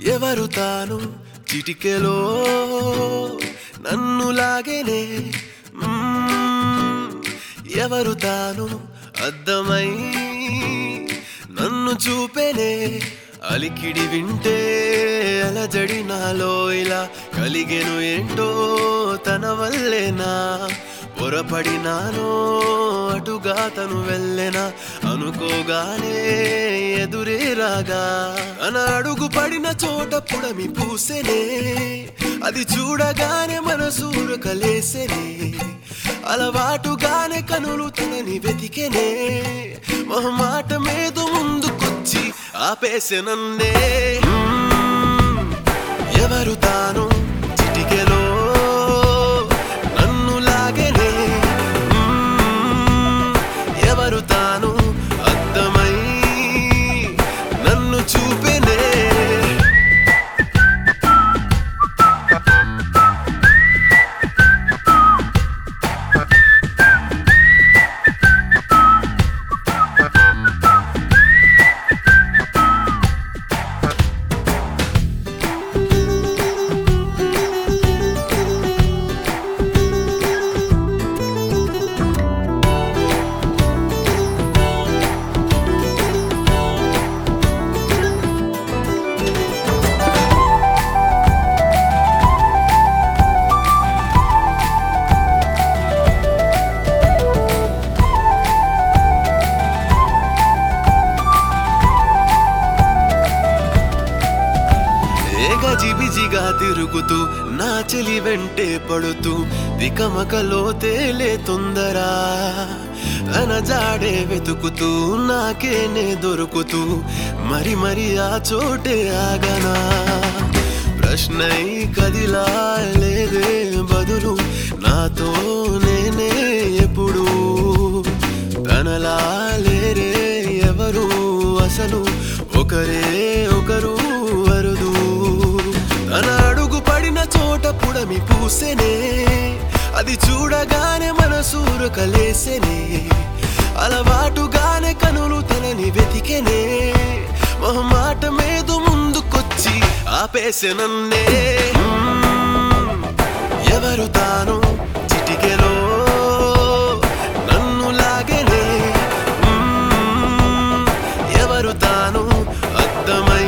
ఎవరు తాను చిటికెలో నన్ను లాగేనే మ్మ్. ఎవరు తాను అద్దమై నన్ను చూపేనే అలికిడి వింటే అలజడి నాలో ఇలా కలిగెను ఏంటో తన వల్లేనా పొరపడినానో అటుగా తను వెళ్ళెనా అనుకోగానే ఎదురే రాగా తన అడుగు పడిన చోట పుడమి పూసెనే అది చూడగానే మనసూరు కలేసెనే అలవాటుగానే కనులు తనని వెతికెనే మొహమాట మీద ముందుకొచ్చి ఆపేసెనన్నే మ్మ్. ఎవరు తాను చిటికెలో నన్ను లాగెనే మ్మ్. ఎవరు తాను అద్దమై నన్ను చూపెనే ఏగజిబిజిగా తిరుగుతూ నా చెలి వెంటే పడుతూ దికమకలో తేలే తొందరా తన జాడే వెతుకుతూ నాకేనే దొరుకుతూ మరి మరి ఆ చోటే ఆగనా ప్రశ్నై కదిలా లేదే బదులు నాతో నేనే ఎప్పుడు తనలా లేరే ఎవరు అసలు ఒకరే ఒకరు వరుదు తన అడుగు పడిన చోట పుడమి పూసెనే అది చూడగానే మనసూరు కలేసెనే అలవాటుగానే కనులు తనని వెతికెనే మొహమాట మీద ముందుకొచ్చి ఆపేసెనన్నే మ్మ్. ఎవరు తాను చిటికెలో నన్ను లాగెనే మ్మ్. ఎవరు తాను అద్దమై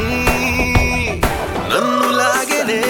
నన్ను లాగెనే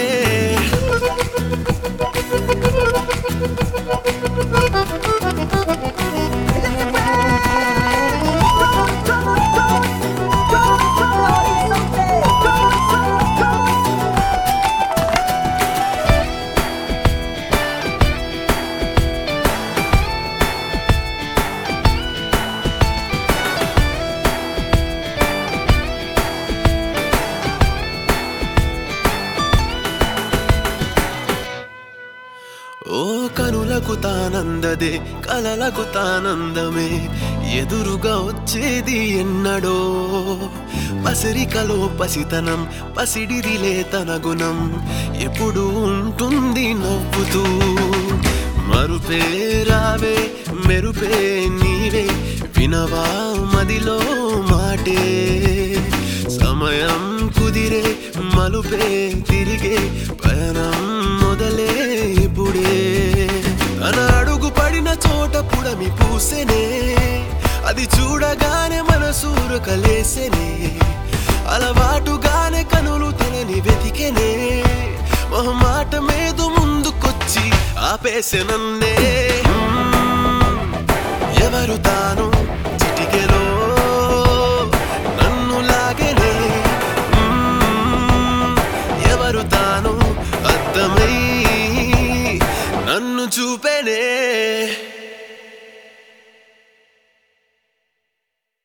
ఓ కనులకు తానందదే కలలకు తానందమే ఎదురుగా వచ్చేది ఎన్నడో పసిరికలో పసితనం పసిడిదిలే తన గుణం ఎప్పుడు ఉంటుంది నవ్వుతూ మరుపే రావే మెరుపే నీవే వినవా మదిలో మాటే సమయం కుదిరే మలుపే తిరిగే పయనం మొదలే ఇప్పుడే తన అడుగు పడిన చోట పుడమి పూసెనే అది చూడగానే మనసూరు కలేసెనే అలవాటుగానే కనులు తనని వెతికెనే మొహమాట మీద ముందుకొచ్చి ఆపేసెనన్నే మ్మ్. ఎవరు తాను